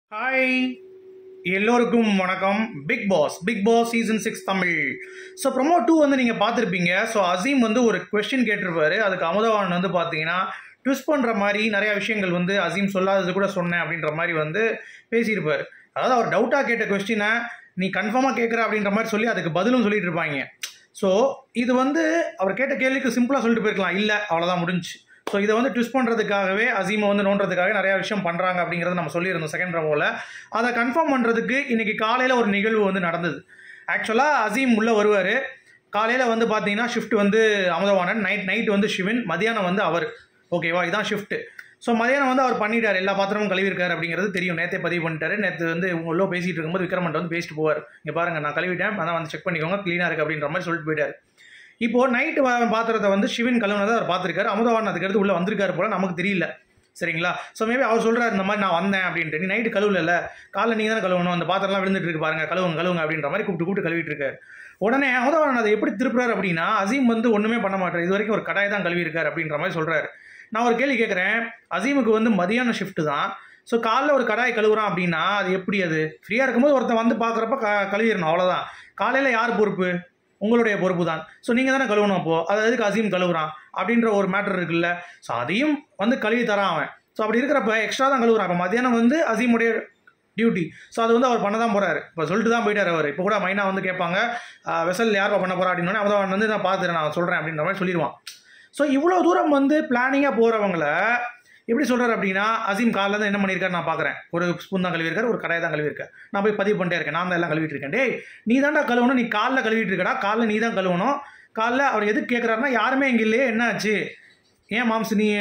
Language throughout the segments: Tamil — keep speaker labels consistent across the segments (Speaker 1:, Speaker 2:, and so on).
Speaker 1: ஹாய் எல்லோருக்கும் வணக்கம் Bigg Boss Bigg Boss season six Tamil so promo two வந்து நீங்கள் பார்த்துருப்பீங்க ஸோ அசீம் வந்து ஒரு கொஸ்டின் கேட்டிருப்பாரு அதுக்கு அமுதவான் வந்து பார்த்தீங்கன்னா ட்விஸ்ட் பண்ணுற மாதிரி நிறையா விஷயங்கள் வந்து அசீம் சொல்லாதது கூட சொன்னேன் அப்படின்ற மாதிரி வந்து பேசியிருப்பார் அதாவது அவர் டவுட்டாக கேட்ட கொஸ்டினை நீ கன்ஃபார்மாக கேட்குற அப்படின்ற மாதிரி சொல்லி அதுக்கு பதிலும் சொல்லிட்டு இருப்பாங்க ஸோ இது வந்து அவர் கேட்ட கேள்விக்கு சிம்பிளாக சொல்லிட்டு போயிருக்கலாம் இல்லை அவ்வளோதான் முடிஞ்சுச்சு ஸோ இதை வந்து ட்விஸ்ட் பண்ணுறதுக்காகவே அசீமை வந்து நோண்டுறதுக்காக நிறையா விஷயம் பண்ணுறாங்க அப்படிங்கிறத நம்ம சொல்லியிருந்தோம் செகண்ட் ரமோவில் அதை கன்ஃபார்ம் பண்ணுறதுக்கு இன்றைக்கி காலையில் ஒரு நிகழ்வு வந்து நடந்தது ஆக்சுவலாக அசீம் உள்ளே வருவார் காலையில் வந்து பார்த்தீங்கன்னா ஷிஃப்ட் வந்து அமுதவாணன் நைட் நைட் வந்து சிவன் மதியானம் வந்து அவர் ஓகேவா இதான் ஷிஃப்ட்டு ஸோ மதியானம் வந்து அவர் பண்ணிட்டார் எல்லா பாத்திரமும் கழுவிருக்காரு அப்படிங்கிறது தெரியும் நேற்றே பதிவு பண்ணிட்டாரு நேற்று வந்து உள்ள பேசிகிட்டு இருக்கும்போது விக்ரமன் வந்து பேசிட்டு போவார் இங்கே பாருங்கள் நான் கழுவிட்டேன் அதான் வந்து செக் பண்ணிக்கோங்க க்ளீனாக இருக்குது அப்படின்ற மாதிரி சொல்லிட்டு போயிட்டார் இப்போ நைட்டு பாத்திரத்தை வந்து சிவன் கழுவுனதை அவர் பார்த்துருக்காரு அமுதவான் அதுக்கு அடுத்து உள்ளே வந்திருக்காரு போல நமக்கு தெரியல சரிங்களா ஸோ மேபி அவர் சொல்கிறார் இந்த மாதிரி நான் வந்தேன் அப்படின்ட்டு நீ நைட்டு கழுவுல காலைல நீங்கள் தானே கழுவணும் அந்த பாத்திரம்லாம் விழுந்துட்டு இருக்கு பாருங்க கழுவுங்க கழுவுங்க அப்படின்ற மாதிரி கூப்பிட்டு கூப்பிட்டு கழுவிட்டு இருக்காரு உடனே அமுதவான் அதை எப்படி திருப்புறாரு அப்படின்னா அசீம் வந்து ஒன்றுமே பண்ண மாட்டார் இது வரைக்கும் ஒரு கடாய் தான் கழுவிருக்காரு அப்படின்ற மாதிரி சொல்கிறாரு நான் ஒரு கேள்வி கேட்குறேன் அசீமுக்கு வந்து மதியான ஷிஃப்ட் தான் ஸோ காலைல ஒரு கடாய் கழுவுறான் அப்படின்னா அது எப்படி அது ஃப்ரீயாக இருக்கும்போது ஒருத்தன் வந்து பார்க்குறப்ப க கழுவிடணும் அவ்வளோதான் காலையில் யார் பொறுப்பு உங்களுடைய பொறுப்பு தான் ஸோ நீங்கள் தானே கழுவணும் அப்போது அது எதுக்கு அசீம் கழுவுறான் அப்படின்ற ஒரு மேட்டர் இருக்குல்ல ஸோ அதையும் வந்து கழுவி தரான் அவன் ஸோ அப்படி இருக்கிறப்ப எக்ஸ்ட்ரா தான் கழுவுறான் இப்போ மதியானம் வந்து அசீமுடைய டியூட்டி ஸோ அது வந்து அவர் பண்ண தான் போகிறாரு இப்போ சொல்லிட்டு தான் போயிட்டார் அவர் இப்போ கூட மைனா வந்து கேட்பாங்க வெசல் யார் பண்ண போகிறா அப்படின்னு அவன் வந்து நான் பார்த்துறேன் நான் சொல்கிறேன் அப்படின்ற மாதிரி சொல்லிடுவான் ஸோ இவ்வளோ தூரம் வந்து பிளானிங்காக போகிறவங்கள எப்படி சொல்கிறார் அப்படின்னா அசீம் காலைல தான் என்ன பண்ணியிருக்காரு நான் பார்க்குறேன் ஒரு ஸ்பூன் தான் கழுவிருக்காரு ஒரு கடாயை தான் கழுவிருக்கேன் நான் போய் பதிவு பண்ணிட்டே இருக்கேன் நான் தான் எல்லாம் கழுவிட்டு இருக்கேன் டேய் நீ தான்டா கழுவணும் நீ காலைல கழுவிட்டு இருக்கடா காலைல நீ தான் கழுவணும் காலைல அவர் எதுக்கு கேட்குறாருன்னா யாருமே இங்கே இல்லையே என்ன ஆச்சு ஏன் மாம்ஸ் நீ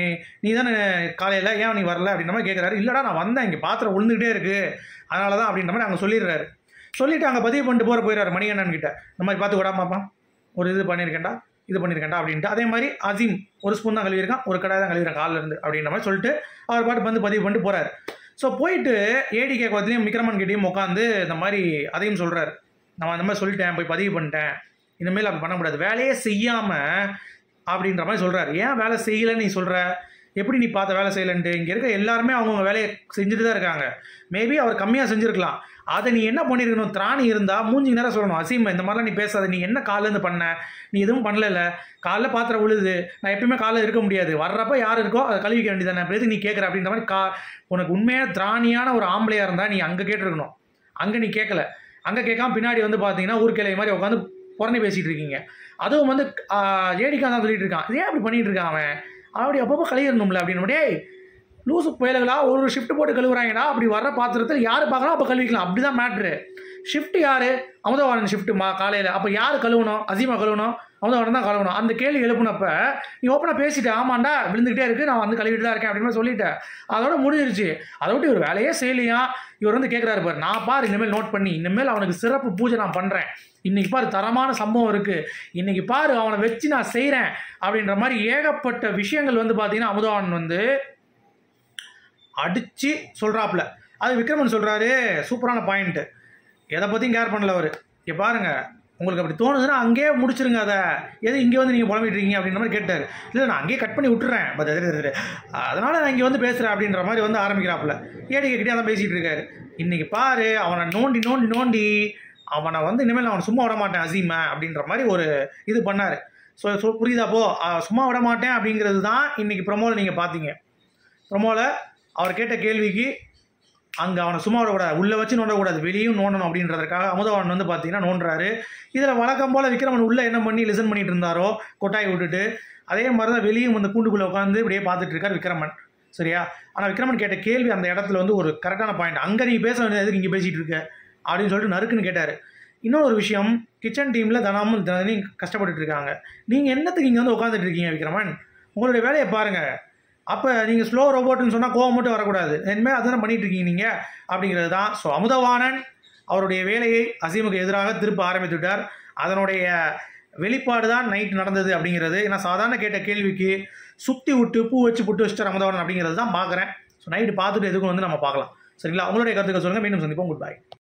Speaker 1: நீ தானே காலையில் ஏன் நீ வரல அப்படின்ற மாதிரி கேட்குறாரு இல்லைடா நான் வந்தேன் இங்கே பாத்திரம் விழுந்துகிட்டே இருக்குது அதனால தான் அப்படின்ற மாதிரி அங்கே சொல்லிடுறாரு சொல்லிவிட்டு அங்கே பதிவு பண்ணிட்டு போகிற போயிடுறாரு மணிகண்ணன் கிட்ட இந்த மாதிரி பார்த்து விடாமாப்பா ஒரு இது பண்ணியிருக்கேன்டா இது பண்ணியிருக்கேன்டா அப்படின்ட்டு அதே மாதிரி அசீம் ஒரு ஸ்பூன் தான் கழுவிருக்கான் ஒரு கடாய் தான் கழுவிறேன் காலில் இருந்து அப்படின்ற மாதிரி சொல்லிட்டு அவர் பாட்டு வந்து பதிவு பண்ணிட்டு போகிறாரு ஸோ போயிட்டு ஏடி கேட்கறதுலையும் விக்ரமன் கிட்டேயும் உட்காந்து இந்த மாதிரி அதையும் சொல்கிறார் நான் அந்த மாதிரி சொல்லிட்டேன் போய் பதிவு பண்ணிட்டேன் இனிமேல் அப்படி பண்ணக்கூடாது வேலையே செய்யாமல் அப்படின்ற மாதிரி சொல்கிறார் ஏன் வேலை செய்யலைன்னு நீ சொல்கிற எப்படி நீ பார்த்த வேலை செய்யலன்ட்டு இங்கே இருக்க எல்லாருமே அவங்கவுங்க வேலையை செஞ்சுட்டு தான் இருக்காங்க மேபி அவர் கம்மியாக செஞ்சுருக்கலாம் அதை நீ என்ன பண்ணியிருக்கணும் திராணி இருந்தால் மூஞ்சி நேரம் சொல்லணும் அசீம் இந்த மாதிரிலாம் நீ பேசாத நீ என்ன காலேருந்து பண்ண நீ எதுவும் பண்ணல காலைல பாத்திரம் விழுது நான் எப்பயுமே காலைல இருக்க முடியாது வர்றப்ப யார் இருக்கோ அதை கழுவிக்க வேண்டியதானே அப்புறம் எதுக்கு நீ கேட்குற அப்படின்ற மாதிரி கா உனக்கு உண்மையாக திராணியான ஒரு ஆம்பளையாக இருந்தால் நீ அங்கே கேட்டிருக்கணும் அங்கே நீ கேட்கல அங்கே கேட்காம பின்னாடி வந்து பார்த்தீங்கன்னா ஊர்க்கிளை மாதிரி உட்காந்து புறணி பேசிகிட்டு இருக்கீங்க அதுவும் வந்து ஏடிக்காக தான் சொல்லிட்டு இருக்கான் ஏன் அப்படி பண்ணிட்டு இருக்கான் அவன் அப்படி அப்பப்போ கழுவிடணும்ல அப்படின்னு டேய் லூசு புயல்களா ஒரு ஷிஃப்ட் போட்டு கழுவுறாங்கடா அப்படி வர பாத்திரத்தில் யார் பார்க்கலாம் அப்போ கழுவிக்கலாம் அப்படி தான் மேட்ரு ஷிஃப்ட் யார் அமுதவாணன் ஷிஃப்ட் மா காலையில் அப்போ யார் கழுவணும் அசீமா கழுவணும் அமுதவாணன் தான் கழுவணும் அந்த கேள்வி எழுப்புனப்ப நீ ஓப்பனாக பேசிட்டேன் ஆமாண்டா விழுந்துக்கிட்டே இருக்குது நான் வந்து கழுவிட்டு தான் இருக்கேன் அப்படின்னு சொல்லிட்டேன் அதோட முடிஞ்சிருச்சு அதை விட்டு இவர் வேலையே செய்யலையா இவர் வந்து கேட்குறாரு பாரு நான் பாரு இனிமேல் நோட் பண்ணி இனிமேல் அவனுக்கு சிறப்பு பூஜை நான் பண்ணுறேன் இன்னைக்கு பாரு தரமான சம்பவம் இருக்குது இன்னைக்கு பாரு அவனை வச்சு நான் செய்கிறேன் அப்படின்ற மாதிரி ஏகப்பட்ட விஷயங்கள் வந்து பார்த்தீங்கன்னா அமுதவான் வந்து அடித்து சொல்கிறாப்புல அது விக்ரமன் சொல்கிறாரு சூப்பரான பாயிண்ட்டு எதை பற்றியும் கேர் பண்ணல அவர் இங்கே பாருங்கள் உங்களுக்கு அப்படி தோணுதுன்னா அங்கேயே முடிச்சிருங்க அதை எது இங்கே வந்து நீங்கள் புலம்பிட்டு இருக்கீங்க அப்படின்ற மாதிரி கேட்டார் இல்லை நான் அங்கேயே கட் பண்ணி விட்டுறேன் பட் அதனால் நான் இங்கே வந்து பேசுகிறேன் அப்படின்ற மாதிரி வந்து ஆரம்பிக்கிறாப்புல ஏடிக்கை கிட்டே தான் பேசிகிட்டு இருக்காரு இன்றைக்கி பாரு அவனை நோண்டி நோண்டி நோண்டி அவனை வந்து இனிமேல் அவனை சும்மா விட மாட்டேன் அசீமை அப்படின்ற மாதிரி ஒரு இது பண்ணார் ஸோ ஸோ புரியுதாப்போ சும்மா விட மாட்டேன் அப்படிங்கிறது தான் இன்றைக்கி ப்ரொமோவில் நீங்கள் பார்த்தீங்க ப்ரொமோவில் அவர் கேட்ட கேள்விக்கு அங்கே அவனை சும்மா விடக்கூடாது உள்ளே வச்சு நோண்டக்கூடாது வெளியும் நோண்டணும் அப்படின்றதுக்காக அமுதவான் வந்து பார்த்தீங்கன்னா நோண்டுறாரு இதில் வழக்கம் போல் விக்ரமன் உள்ளே என்ன பண்ணி லிசன் பண்ணிட்டு இருந்தாரோ கொட்டாய் விட்டுட்டு அதே மாதிரி தான் வெளியும் வந்து கூண்டுக்குள்ளே உட்காந்து இப்படியே பார்த்துட்டு இருக்கார் விக்ரமன் சரியா ஆனால் விக்ரமன் கேட்ட கேள்வி அந்த இடத்துல வந்து ஒரு கரெக்டான பாயிண்ட் அங்கே நீ பேச வேண்டியது இங்கே பேசிகிட்டு இருக்க அப்படின்னு சொல்லிட்டு நறுக்குன்னு கேட்டார் இன்னொரு விஷயம் கிச்சன் டீமில் தினமும் தினம் கஷ்டப்பட்டுட்டு இருக்காங்க நீங்கள் என்னத்துக்கு இங்கே வந்து உட்காந்துட்டு இருக்கீங்க விக்ரமன் உங்களுடைய வேலையை பாருங்கள் அப்போ நீங்கள் ஸ்லோ ரோபோட்னு சொன்னால் கோவம் மட்டும் வரக்கூடாது இனிமேல் அதுதானே பண்ணிட்டு இருக்கீங்க நீங்கள் அப்படிங்கிறது தான் ஸோ அமுதவாணன் அவருடைய வேலையை அசீமுக்கு எதிராக திருப்ப ஆரம்பித்து விட்டார் அதனுடைய வெளிப்பாடு தான் நைட் நடந்தது அப்படிங்கிறது ஏன்னா சாதாரண கேட்ட கேள்விக்கு சுற்றி விட்டு பூ வச்சு புட்டு வச்சுட்டார் அமுதவாணன் அப்படிங்கிறது தான் பார்க்குறேன் ஸோ நைட்டு பார்த்துட்டு எதுக்கும் வந்து நம்ம பார்க்கலாம் சரிங்களா உங்களுடைய கருத்துக்கள் சொல்லுங்கள் மீண்டும் சந்திப்போம் குட் பை